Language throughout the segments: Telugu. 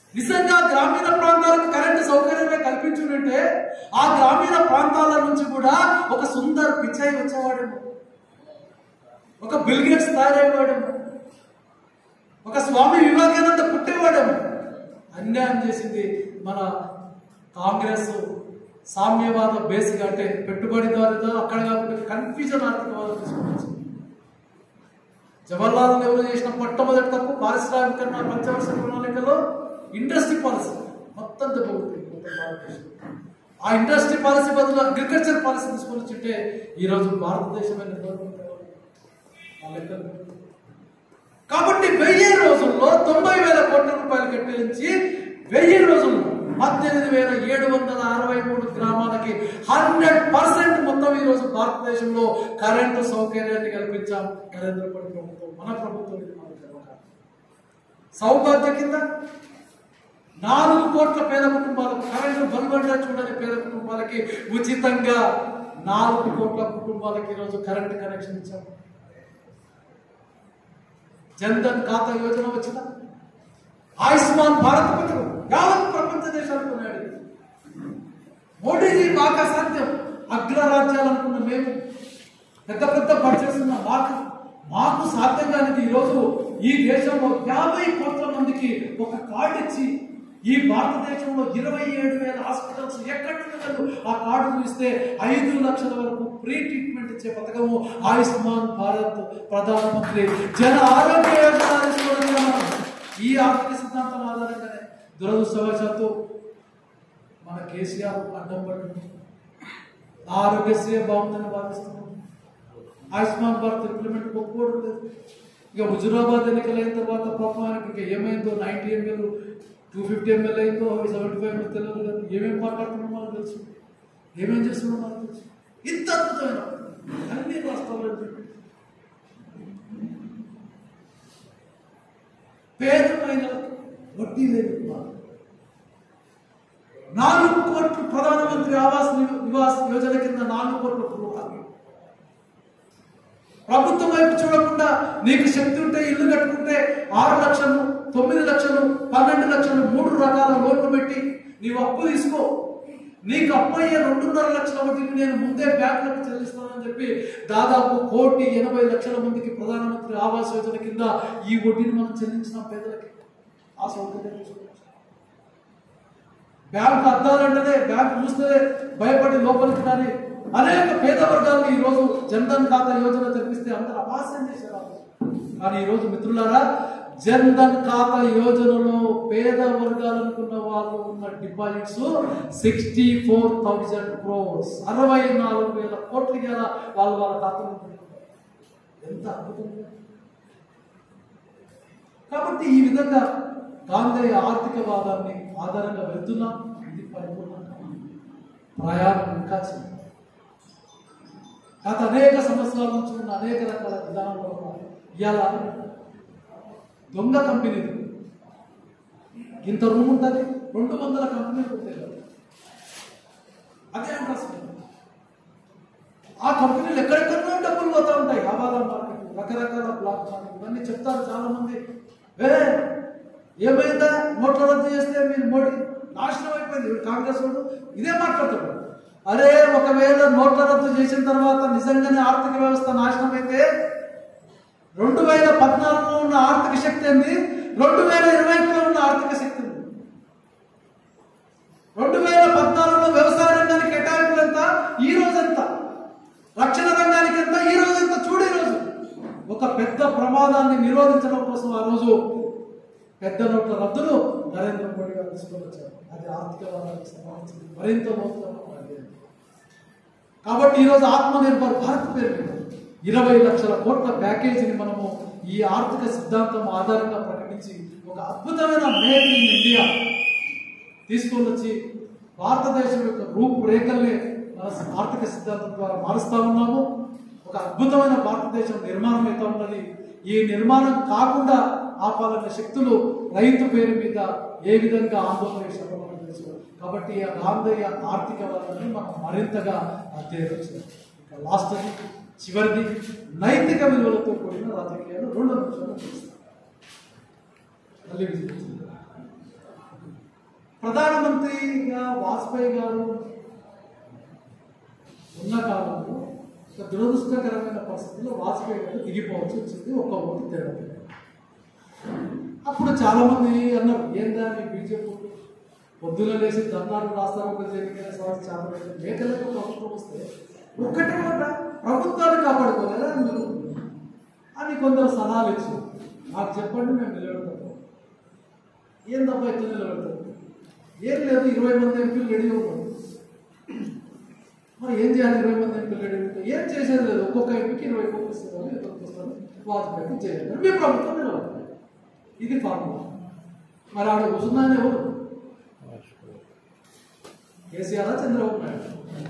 నిజంగా గ్రామీణ ప్రాంతాలకు కరెంటు సౌకర్యమే కల్పించుంటే ఆ గ్రామీణ ప్రాంతాల నుంచి కూడా ఒక సుందర్ పిచ్చాయి వచ్చేవాడేమో ఒక బిల్గేట్స్ తయారయ్యేవాడేమో ఒక స్వామి వివేకానంద పుట్టేవాడేమో అన్యాయం చేసింది మన కాంగ్రెస్ సామ్యవాద బేస్గా అంటే పెట్టుబడిదారుతో అక్కడ కాబట్టి కన్ఫ్యూజన్ ఆర్థికవాదం తీసుకొచ్చింది జవహర్లాల్ నెహ్రూ చేసిన మొట్టమొదటి తప్పు పారిశ్రామికరణ పంచవర్ష ప్రణాళికలో ఇండస్ట్రీ పాలసీ మొత్తం దెబ్బకొట్టింది మొత్తం భారతదేశం ఆ ఇండస్ట్రీ పాలసీ బదులు అగ్రికల్చర్ పాలసీ తీసుకొని వచ్చింటే ఈరోజు భారతదేశమైన కాబట్టి వెయ్యి రోజుల్లో తొంభై వేల కోట్ల రూపాయలు కేటాయించి వెయ్యి రోజుల్లో పద్దెనిమిది వేల ఏడు వందల అరవై మూడు గ్రామాలకి హండ్రెడ్ పర్సెంట్ మొత్తం ఈ రోజు భారతదేశంలో కరెంటు సౌకర్యాన్ని కల్పించాం నరేంద్ర మోడీ ప్రభుత్వం మన ప్రభుత్వం ఇది మన గర్వకారణం. సౌభాగ్య కింద నాలుగు కోట్ల పేద కుటుంబాలకు కరెంటు బల్బండా చూడని పేద కుటుంబాలకి ఉచితంగా నాలుగు కోట్ల కుటుంబాలకి ఈరోజు కరెంటు కనెక్షన్ ఇచ్చాం జన్ధన్ ఖాతా యోజన వచ్చిన ఆయుష్మాన్ భారత్ పథకం యావత్ ప్రపంచ దేశాలకు ఉన్నాడు మోడీజీ బాగా సాధ్యం అగ్రరాజ్యాలు అనుకున్న మేము పెద్ద పెద్ద బడ్జెట్స్ ఉన్న మాకు మాకు సాధ్యం కానిది ఈరోజు ఈ దేశంలో యాభై కోట్ల మందికి ఒక కార్డు ఇచ్చి ఈ భారతదేశంలో ఇరవై ఏడు వేల హాస్పిటల్స్ ఎక్కడున్నదో ఆ కార్డు చూస్తే ఐదు లక్షల వరకు ఫ్రీ ట్రీట్మెంట్ ఇచ్చే పథకము ఆయుష్మాన్ భారత్ ప్రధానమంత్రి జన ఆరోగ్య యోజన తీసుకోవడం ద్వారా ఈ ఆర్థిక సిద్ధాంతం ఆధారంగానే దురదృష్టవశాత్తు మన కేసీఆర్ అడ్డం పడుతుంది ఆరోగ్యశ్రీ బాగుందని భావిస్తున్నాం ఆయుష్మాన్ భారత్ ఇంప్లిమెంట్ ఒప్పుకోవడం లేదు ఇక హుజురాబాద్ ఎన్నికలైన తర్వాత పాపం ఆయనకి ఇంకా ఏమైందో ninety ML two fifty ML అయిందో సెవెంటీ ఫైవ్ ఎంఎల్ తెలియదు కానీ ఏమేమి మాట్లాడుతున్నాం మనకు తెలుసు ఏమేం చేస్తున్నాం మనకు తెలుసు ఇంత అద్భుతమైన అన్ని రాష్ట్రాల్లో చెప్పి పేద మహిళలకు వడ్డీ లేని రుణాలు. నాలుగు కోట్లు ప్రధానమంత్రి ఆవాస్ ని- నివాస్ యోజన కింద నాలుగు కోట్ల గృహాలు ప్రభుత్వం వైపు చూడకుండా నీకు శక్తి ఉంటే ఇల్లు కట్టుకుంటే ఆరు లక్షలు తొమ్మిది లక్షలు పన్నెండు లక్షలు మూడు రకాల లోన్లు పెట్టి నీవు అప్పు తీసుకో నీకు అప్పు అయ్యే రెండున్నర లక్షల వడ్డీని నేను ముందే బ్యాంకులకు చెల్లిస్తానని చెప్పి దాదాపు కోటి ఎనభై లక్షల మందికి ప్రధానమంత్రి ఆవాస్ యోజన కింద ఈ వడ్డీని మనం చెల్లించిన పేదలకి ఆ సౌకర్యం తీసుకోవచ్చు బ్యాంకు అద్దాలంటేనే బ్యాంకు చూస్తే భయపడి లోపలికి రాని అనేక పేద వర్గాలను ఈ రోజు జన్ధన్ ఖాతా యోజన తెప్పిస్తే అందరూ అపాస్యం చేశారు కానీ ఈ రోజు మిత్రులారా జన్ధన్ ఖాతా యోజనలో పేద వర్గాలనుకున్న వాళ్ళు ఉన్న deposits sixty four thousand crores అరవై నాలుగు వేల కోట్ల గల వాళ్ళ వాళ్ళ ఖాతాలో పెట్టుకున్నారు. ఎంత అద్భుతంగా కాబట్టి ఈ విధంగా గాంధేయ ఆర్థికవాదాన్ని ఆధారంగా వెళ్తున్నాం ఇది పరిపూర్ణంగా ప్రయాణం ఇంకా చిన్నది. గత అనేక సంవత్సరాల నుంచి ఉన్న అనేక రకాల విధానాల వల్ల ఇవాళ దొంగ కంపెనీలు ఇంత రూమ్ ఉంటుంది రెండు వందల కంపెనీలు ఉంటాయి కదా. అదే అడ్రస్ ఆ కంపెనీలు ఎక్కడెక్కడో డబ్బులు పోతా ఉంటాయి హవాలా మార్కెట్ రకరకాల బ్లాక్ మార్కెట్ ఇవన్నీ చెప్తారు చాలా మంది ఏ ఏమైందా నోట్ల రద్దు చేస్తే మీరు మోడీ నాశనం అయిపోయింది వీడు కాంగ్రెస్ వాడు ఇదే మాట్లాడతాడు అరే ఒకవేళ నోట్ల రద్దు చేసిన తర్వాత నిజంగానే ఆర్థిక వ్యవస్థ నాశనం అయితే రెండు వేల పద్నాలుగులో ఉన్న ఆర్థిక శక్తి ఏంది రెండు వేల ఇరవైలో ఉన్న ఆర్థిక శక్తి ఏంది రెండు వేల పద్నాలుగులో వ్యవసాయ రంగానికి కేటాయింపులు ఎంత ఈ రోజు ఎంత రక్షణ రంగానికి ఎంత ఈ రోజు ఎంత చూడు ఈ రోజు ఒక పెద్ద ప్రమాదాన్ని నిరోధించడం కోసం ఆ రోజు పెద్ద నోట్ల రద్దును నరేంద్ర మోడీ గారు తీసుకొని వచ్చారు అది ఆర్థికవాదానికి సంబంధించింది మరింత లోతుగా అధ్యయనం. కాబట్టి ఈరోజు ఆత్మనిర్భర్ భారత్ పేరు మీద ఇరవై లక్షల కోట్ల ప్యాకేజీని మనము ఈ ఆర్థిక సిద్ధాంతం ఆధారంగా ప్రకటించి ఒక అద్భుతమైన మేక్ ఇన్ ఇండియా తీసుకొని వచ్చి భారతదేశం యొక్క రూపురేఖల్ని మన ఆర్థిక సిద్ధాంతం ద్వారా మారుస్తా ఉన్నాము ఒక అద్భుతమైన భారతదేశం నిర్మాణం అవుతా ఉన్నది ఈ నిర్మాణం కాకుండా ఆపాలన్న శక్తులు రైతు పేరు మీద ఏ విధంగా ఆందోళన చేశారో మనకు తెలుసు కాబట్టి ఆ గాంధేయ ఆర్థికవాదాన్ని మనం మరింతగా అధ్యయనం చేయాలి ఇక లాస్ట్ చివరిది నైతిక విలువలతో కూడిన రాజకీయాలు రెండు నిమిషాలు చూస్తాం మళ్ళీ విజిట్ ప్రధానమంత్రిగా వాజ్పేయి గారు ఉన్న కాలంలో ఒక దురదృష్టకరమైన పరిస్థితుల్లో వాజ్పేయి గారు దిగిపోవాల్సి వచ్చింది ఒక్క ఓటు తేడా అప్పుడు చాలా మంది అన్నారు ఏందా మీ బీజేపీ పొద్దున లేచి ధర్నాలు రాస్తారు ఒక జరిగిన సమస్య చాలా మంది. మేకలకు ప్రభుత్వం వస్తే ఒక్కటే మాట ప్రభుత్వాన్ని కాపాడుకోలేదా మీరు అని కొందరు సలహాలు ఇచ్చారు నాకు చెప్పండి మేము నిలబెడతాం ఏం తప్ప ఎట్లా నిలబెడతాం ఏం లేదు ఇరవై మంది ఎంపీలు రెడీ ఉన్నారు మరి ఏం చేయాలి ఇరవై మంది ఎంపీలు రెడీ ఉంటే ఏం చేసేది లేదు ఒక్కొక్క ఎంపీకి ఇరవై కోట్లు ఇస్తారు ఇరవై ఇస్తారు వాజ్పేయికి చేయాలి మీ ప్రభుత్వం నిలబడతారు ఇది ఫార్ములా మరి ఆడ కూర్చున్నాను ఎవరు కేసీఆర్ చంద్రబాబు నాయుడు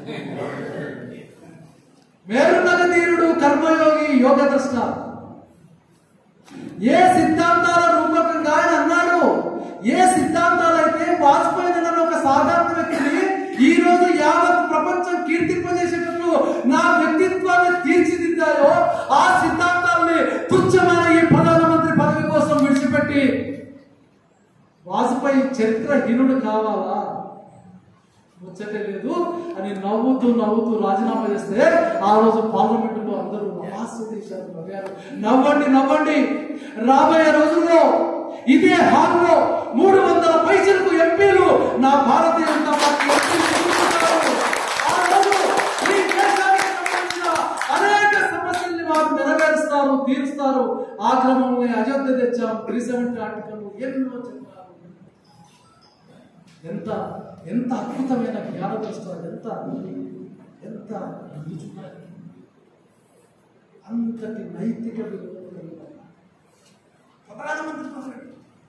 మేరునగ తీరుడు కర్మయోగి యోగ ద్రష్ట ఏ సిద్ధాంతాల రూపకంగా ఆయన అన్నాడు ఏ సిద్ధాంతాలు అయితే వాజ్పేయి నన్ను ఒక సాధారణ వ్యక్తిని ఈ రోజు యావత్ ప్రపంచం కీర్తింపజేసేటట్లు నా వ్యక్తిత్వాన్ని తీర్చిదిద్దాయో ఆ సిద్ధాంతాలని తుచ్చమైన ఈ ప్రధానమంత్రి పదవి కోసం విడిచిపెట్టి వాజ్పేయి చరిత్రహీనుడు కావాలా ముచ్చటే లేదు అని నవ్వుతూ నవ్వుతూ రాజీనామా చేస్తే ఆ రోజు పార్లమెంటులో అందరూ నమాస్య చేశారు నవ్వారు నవ్వండి నవ్వండి రాబోయే రోజుల్లో ఇదే హాల్లో మూడు వందల పైసలకు ఎంపీలు నా భారతీయ జనతా పార్టీ ఎంపీలు ఎన్నుకుంటారు. ఆ రోజు ఈ దేశానికి సంబంధించిన అనేక సమస్యల్ని వారు నెరవేరుస్తారు తీరుస్తారు ఆ క్రమంలో అయోధ్య తెచ్చాం త్రీ సెవెంటీ ఆర్టికల్ ఎన్నో చెప్పారు ఎంత ఎంత అద్భుతమైన జ్ఞాన దృష్టాలు ఎంత ఎంత నిలుచున్నారు. అంతటి నైతిక విలువలు కలిగిన ప్రధానమంత్రి పదవి.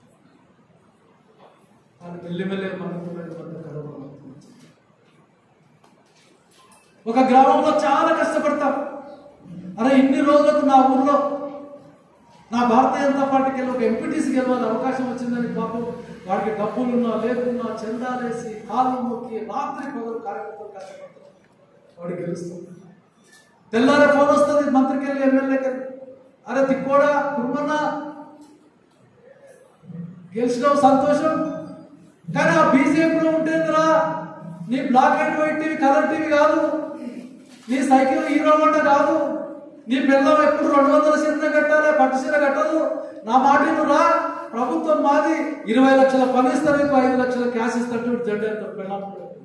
వాళ్ళు మెల్లిమెల్లి మనకున్నటువంటి మన కరోనా ఒక గ్రామంలో చాలా కష్టపడతాం అరే ఇన్ని రోజులకు నా ఊర్లో నా భారతీయ జనతా పార్టీకి వెళ్ళి ఒక ఎంపీటీసీ గెలవాలి అవకాశం వచ్చిందని పాపం వాడికి డబ్బులున్నా లేకున్నా చందాలేసి కాళ్ళు మొక్కి రాత్రి పగలు కార్యకర్తలు కష్టపడతారు వాడు గెలుస్తుంది తెల్లారే ఫోన్ వస్తుంది మంత్రికి వెళ్ళి ఎమ్మెల్యేకి వెళ్ళి అరే తిక్కోడా కుర్మన్నా గెలిచినావు సంతోషం కానీ ఆ బీజేపీలో ఉంటేందిరా నీ black and white TV colour TV కాదు నీ సైకిల్ హీరో మంట కాదు నీ పిల్లం ఎప్పుడు రెండు వందల చీర కట్టాలి పట్టు చీర కట్టదు నా మాట రా ప్రభుత్వం మాది ఇరవై లక్షల పని ఇస్తారు నీకు ఐదు లక్షల క్యాష్ ఇస్తారు జెండా ఎత్తారు పిల్లం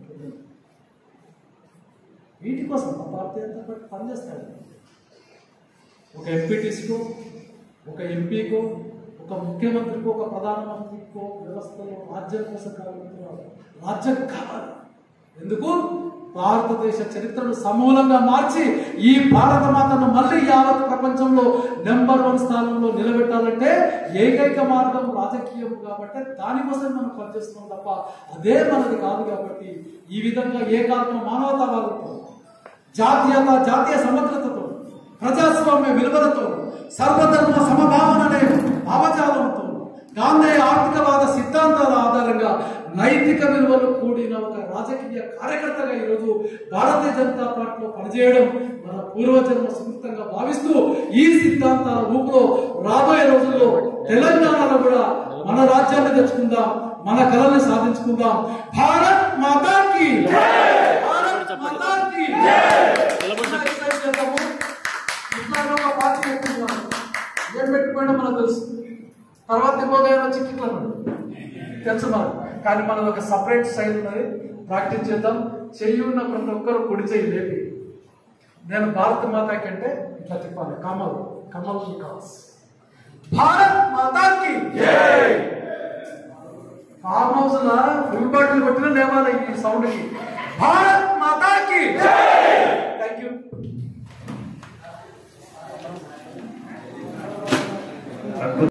వీటి కోసం మా భారతీయ జనతా పార్టీ పనిచేస్తాడు ఒక ఎంపీటీసీకో ఒక ఎంపీకో ఒక ముఖ్యమంత్రికో ఒక ప్రధానమంత్రికో వ్యవస్థలో రాజ్యం కోసం కావాలి రాజ్యం కావాలి ఎందుకు భారతదేశ చరిత్రను సమూలంగా మార్చి ఈ భారత మాతను మళ్ళీ యావత్ ప్రపంచంలో నెంబర్ వన్ స్థానంలో నిలబెట్టాలంటే ఏకైక మార్గం రాజకీయం కాబట్టి దానికోసం మనం పనిచేస్తున్నాం తప్ప అదే మనది కాదు కాబట్టి ఈ విధంగా ఏకాత్మ మానవతావాదంతో జాతీయత జాతీయ సమగ్రతతో ప్రజాస్వామ్య విలువలతో సర్వధర్మ సమభావన అనే భావజాలంతో గాంధేయ ఆర్థికవాద సిద్ధాంతాల ఆధారంగా నైతిక విలువలు కూడిన ఒక రాజకీయ కార్యకర్తగా ఈరోజు భారతీయ జనతా పార్టీలో పనిచేయడం మన పూర్వజన్మ స్మృతంగా భావిస్తూ ఈ సిద్ధాంతాల రూపులో రాబోయే రోజుల్లో తెలంగాణలో కూడా మన రాజ్యాన్ని తెచ్చుకుందాం మన కళల్ని సాధించుకుందాం భారత్ మాతాకి భారత్ మాతాకి ఎక్సర్సైజ్ చేద్దాము ఇట్లాగే ఒక పార్టీ పెట్టుకున్నాం ఏం పెట్టుకోవడం మనకు తెలుసు తర్వాత ఇంకొక ఆయన వచ్చి ఇట్లా అన్నాడు. తెలుసు మనకు కానీ మనది ఒక సపరేట్ స్టైల్ ఉన్నది ప్రాక్టీస్ చేద్దాం చెయ్యి ఉన్న ప్రతి ఒక్కరు కుడి చెయ్యి లేపి నేను భారత మాత కంటే ఇట్లా చెప్పాలి కమల్ కమల్ వికాస్ భారత్ మాతాకి ఫామ్ హౌస్ లా ఫుల్ బాటిల్ కొట్టిన లేవాలి ఈ సౌండ్ కి భారత్